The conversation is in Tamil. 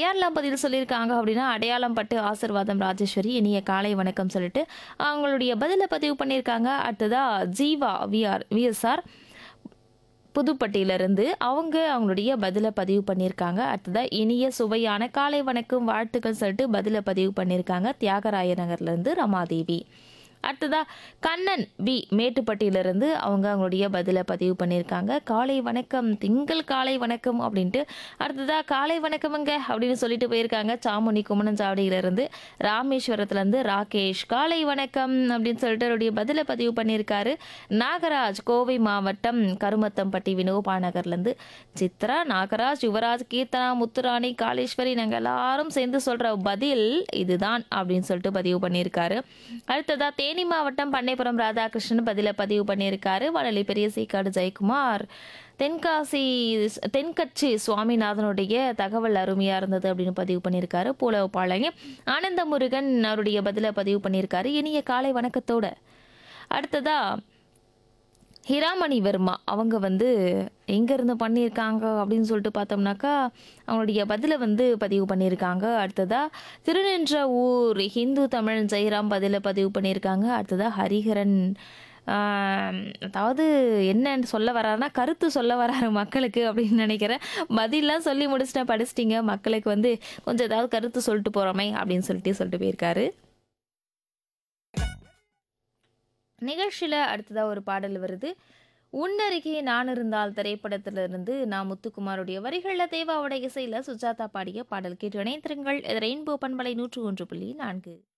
யாரெல்லாம் பதில் சொல்லியிருக்காங்க அப்படின்னா அடையாளம் பட்டு ஆசிர்வாதம் ராஜேஸ்வரி இனிய காலை வணக்கம் சொல்லிட்டு அவங்களுடைய பதிலை பதிவு பண்ணியிருக்காங்க அடுத்ததா ஜீவா விஆர் விஎஸ்ஆர் புதுப்பட்டியிலிருந்து அவங்க அவங்களுடைய பதிலை பதிவு பண்ணியிருக்காங்க அடுத்ததாக இனிய சுவையான காலை வணக்கம் வாழ்த்துக்கள் சொல்லிட்டு பதிலை பதிவு பண்ணியிருக்காங்க தியாகராய நகர்லேருந்து ரமாதேவி அடுத்ததா கண்ணன் பி மேட்டுப்பட்டியிலிருந்து அவங்க அவங்களுடைய பதிலை பதிவு பண்ணியிருக்காங்க காலை வணக்கம் திங்கள் காலை வணக்கம் அப்படின்ட்டு அடுத்ததா காலை வணக்கமுங்க அப்படின்னு சொல்லிட்டு போயிருக்காங்க சாமுனி குமணஞ்சாவடியிலிருந்து ராமேஸ்வரத்துலேருந்து ராகேஷ் காலை வணக்கம் அப்படின்னு சொல்லிட்டு அவருடைய பதிலை பதிவு பண்ணியிருக்காரு நாகராஜ் கோவை மாவட்டம் கருமத்தம்பட்டி வினோபா நகர்லேருந்து சித்ரா நாகராஜ் யுவராஜ் கீர்த்தனா முத்துராணி காளேஸ்வரி நாங்கள் எல்லாரும் சேர்ந்து சொல்கிற பதில் இதுதான் அப்படின்னு சொல்லிட்டு பதிவு பண்ணியிருக்காரு அடுத்ததா தேனி மாவட்டம் பண்ணைப்புறம் ராதாகிருஷ்ணன் பதிலை பதிவு பண்ணியிருக்காரு வடலி பெரிய சீக்காடு ஜெயக்குமார் தென்காசி தென்கட்சி சுவாமிநாதனுடைய தகவல் அருமையாக இருந்தது அப்படின்னு பதிவு பண்ணியிருக்காரு பூலவப்பாளையம் ஆனந்த முருகன் அவருடைய பதிலை பதிவு பண்ணியிருக்காரு இனிய காலை வணக்கத்தோட அடுத்ததா ஹிராமணி வர்மா அவங்க வந்து எங்கேருந்து பண்ணியிருக்காங்க அப்படின்னு சொல்லிட்டு பார்த்தோம்னாக்கா அவங்களுடைய பதிலை வந்து பதிவு பண்ணியிருக்காங்க அடுத்ததாக திருநின்ற ஊர் ஹிந்து தமிழ் ஜெயராம் பதிலை பதிவு பண்ணியிருக்காங்க அடுத்ததாக ஹரிஹரன் ஆம், அதாவது என்னன்னு சொல்ல வராருன்னா கருத்து சொல்ல வராரு மக்களுக்கு அப்படின்னு நினைக்கிறேன் பதிலாம் சொல்லி முடிச்சுட்டேன் படிச்சிட்டிங்க மக்களுக்கு வந்து கொஞ்சம் ஏதாவது கருத்து சொல்லிட்டு போகிறோமே அப்படின்னு சொல்லிட்டு சொல்லிட்டு போயிருக்காரு நிகழ்ச்சியில் அடுத்ததாக ஒரு பாடல் வருது உன்னருகே நான் இருந்தால் திரைப்படத்திலிருந்து நான் முத்துக்குமாருடைய வரிகளில் தேவாவுடைய இசையில் சுஜாதா பாடிய பாடல் கேட்டு இணைந்திருங்கள் இது ரெயின்போ பண்பலை நூற்று ஒன்று புள்ளி நான்கு